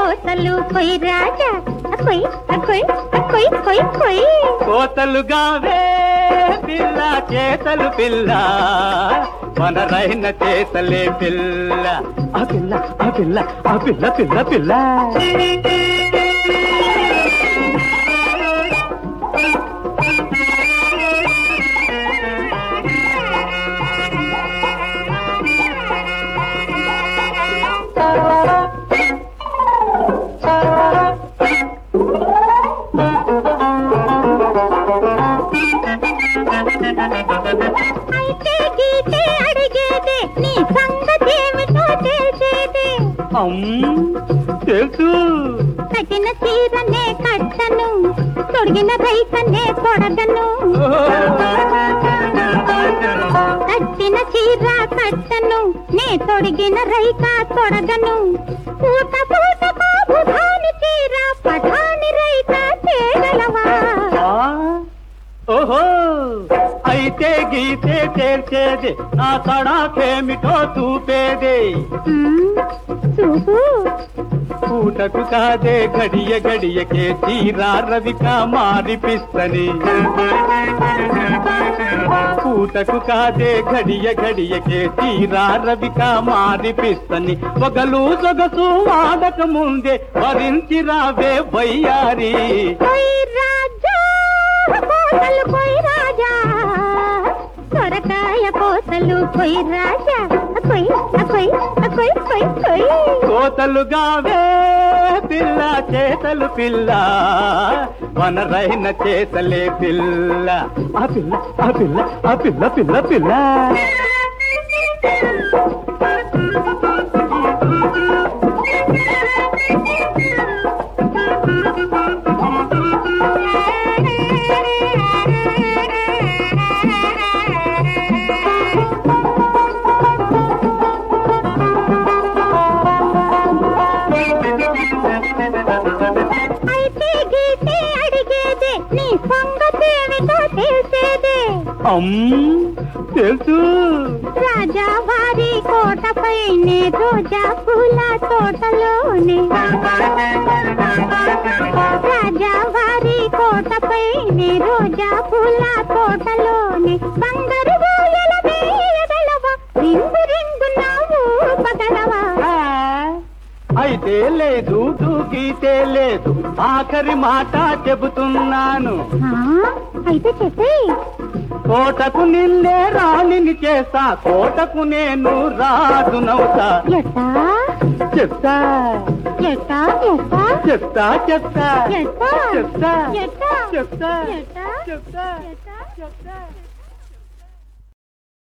కోసలు కొయ్ రాజా కొయ్ కొయ్ కొయ్ కొయ్ కొయ్ కోతలుగావే పిల్ల చేతలు పిల్ల మన రైన చేతలే పిల్ల ఆ పిల్ల ఆ పిల్ల ఆ పిల్ల పిల్ల పిల్ల అయితే గీతే అడిగేదే నీ సంగతేమిటో తెలిసేదే అమ్, తెలుసు కట్టిన చీరనే కట్టను తొడిగిన రైకనే తొడగను కట్టిన చీర కట్టను నే తొడిగిన రైక తొడగను పూట పూట బుధాని చీర పఠాని రైక తేగలవా ఆ, ఓహో అయితే గీతే చేర్చేది నా తడాకేమిటో చూపేదే ఉమ్, చూపు పూటకు కాదే గడియ గడియకే తీరా రవిక మారిపిస్తని పూటకు కాదే గడియ గడియకే తీరా రవిక మారిపిస్తని పొగలు సొగసు వాడక ముందే వరించి రావే బయ్యారి కొయ్ రాజా కోసలు కొయ్ రాజా సొరకాయ కోసలు కొయ్ రాజా కొయ్ కొయ్ కొయ్ కొయ్ కొయ్ కోతలుగావే పిల్ల చేతలు పిల్ల వనరైన చేతలే పిల్ల ఆ పిల్ల ఆ పిల్ల ఆ పిల్ల పిల్ల పిల్ల అయితే గీతే అడిగేదే నీ సంగతేమిటో తెలిసేదే అమ్ తెలుసు రాజా వారి కోటపైనే రోజా పూల తోటలోనే రాజా వారి కోటపైనే రోజా పూల తోటలోనే బంగారు గోయల వేయగలవా రింగు రింగు నవ్వు పగలవా ఆ, అయితే లేదు దూకితే లేదు ఆఖరి మాట చెబుతున్నాను ఆ, అయితే చెప్పే కోటకు నిన్నే రాణిని చేస్తా కోటకు నేను రాజునవుతా ఎట్టా చెప్తా ఎట్టా ఎట్టా చెప్తా చెప్తా ఎట్టా చెప్తా ఎట్టా చెప్తా ఎట్టా చెప్తా ఎట్టా